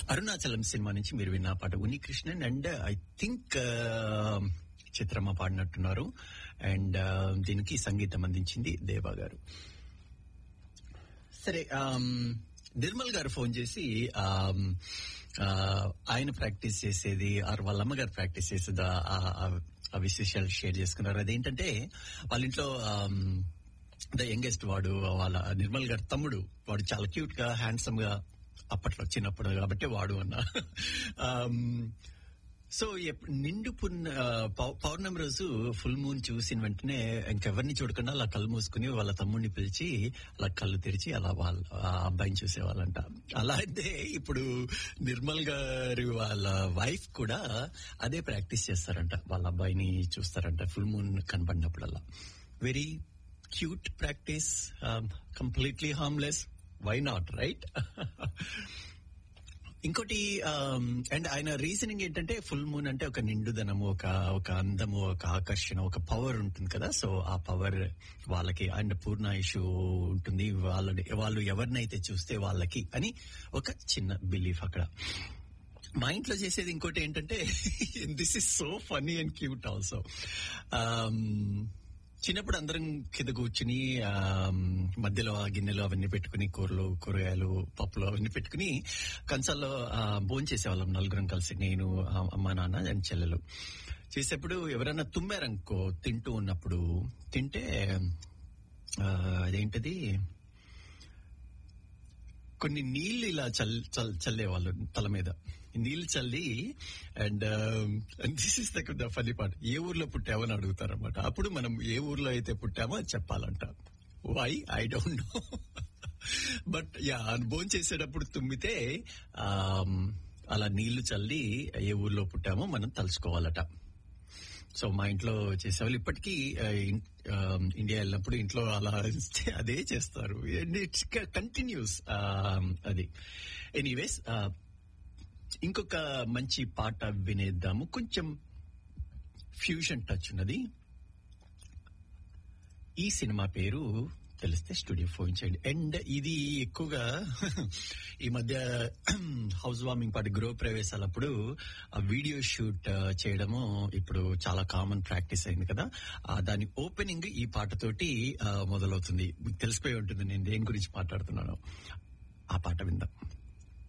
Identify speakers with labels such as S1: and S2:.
S1: Arunachalam cinema నుంచి మీరు విన్న ఆ పాట Unni Krishnan and I think చిత్రమ్మ పాడినట్టున్నారు అండ్ దీనికి సంగీతం అందించింది దేవా గారు సరే ఆమ్, నిర్మల్ గారు ఫోన్ చేసి ఆమ్, ఆ, ఆయన ప్రాక్టీస్ చేసేది ఆర్ వాళ్ళ అమ్మగారు ప్రాక్టీస్ చేసేది ఆ- ఆ- ఆ- ఆ విశేషాలు షేర్ చేసుకున్నారు అదేంటంటే వాళ్ళ ఇంట్లో ద యంగెస్ట్ వాడు వాళ్ళ నిర్మల్ గారి తమ్ముడు వాడు చాలా క్యూట్ గా హ్యాండ్సమ్ గా అప్పట్లో చిన్నప్పుడు కాబట్టి వాడు అన్న ఆమ్, సో ఎప్- నిండు పున్న ఆ, పౌ- పౌర్ణమి రోజు ఫుల్ మూన్ చూసిన వెంటనే ఇంకెవరిని చూడకుండా అలా కళ్ళు మూసుకుని వాళ్ళ తమ్ముడిని పిలిచి అలా కళ్ళు తెరిచి అలా వాళ్ళ ఆ అబ్బాయిని చూసేవాళ్ళంట అలా అయితే ఇప్పుడు నిర్మల్ గారి వాళ్ళ వైఫ్ కూడా అదే ప్రాక్టీస్ చేస్తారంట వాళ్ళ అబ్బాయిని చూస్తారంట ఫుల్ మూన్ కనపడినప్పుడల్లా very cute practice completely harmless why not right ఇంకోటి అండ్ ఆయన రీజనింగ్ ఏంటంటే ఫుల్ మూన్ అంటే ఒక నిండుదనము ఒక ఒక అందము ఒక ఆకర్షణ ఒక పవర్ ఉంటుంది కదా సో ఆ పవర్ వాళ్ళకి అండ్ పూర్ణాయుషు ఉంటుంది వాళ్ళ వాళ్ళు ఎవరినైతే చూస్తే వాళ్ళకి అని ఒక చిన్న బిలీఫ్ అక్కడ మా ఇంట్లో చేసేది ఇంకోటి ఏంటంటే this is so funny and cute also చిన్నప్పుడు అందరం కింద కూర్చుని ఆ, మధ్యలో ఆ గిన్నెలు అవన్నీ పెట్టుకుని కూరలు కూరగాయలు పప్పులు అవన్నీ పెట్టుకుని కంచాల్లో భోజనం చేసేవాళ్ళం నలుగురం కలిసి నేను ఆ, అమ్మ నాన్న అండ్ చెల్లెలు చేసేప్పుడు ఎవరైనా తుమ్మారనుకో తింటూ ఉన్నప్పుడు తింటే ఆ, అదేంటది కొన్ని నీళ్లు ఇలా చల్ చల్ చల్లేవాళ్ళు తల మీద నీళ్లు చల్లి and this is the funny part ఏ ఊర్లో పుట్టామని అడుగుతారన్నమాట అప్పుడు మనం ఏ ఊర్లో అయితే పుట్టామో అది చెప్పాలంట why I don't know but yeah భోజనం చేసేటప్పుడు తుమ్మితే um, అలా నీళ్లు చల్లి ఏ ఊర్లో పుట్టామో మనం తలుచుకోవాలట సో మా ఇంట్లో చేసేవాళ్ళు ఇప్పటికీ ఆ, ఇన్- ఆ, ఇండియా వెళ్ళినప్పుడు ఇంట్లో అలా ఇస్తే అదే చేస్తారు ఇట్స్ కంటిన్యూస్ అది ఎనీవేస్ ఇంకొక మంచి పాట వినేద్దాము కొంచెం ఫ్యూజన్ టచ్ ఉన్నది ఈ సినిమా పేరు తెలిస్తే స్టూడియో ఫోన్ చేయండి అండ్ ఇది ఎక్కువగా ఈ మధ్య హౌస్ వార్మింగ్ పార్టీ గృహ ప్రవేశాలప్పుడు ఆ వీడియో షూట్ ఆ, చేయడము ఇప్పుడు చాలా కామన్ ప్రాక్టీస్ అయింది కదా ఆ, దాని ఓపెనింగ్ ఈ పాటతోటి ఆ, మొదలవుతుంది మీకు తెలిసిపోయి ఉంటుంది నేను దేని గురించి మాట్లాడుతున్నాను ఆ పాట విందాం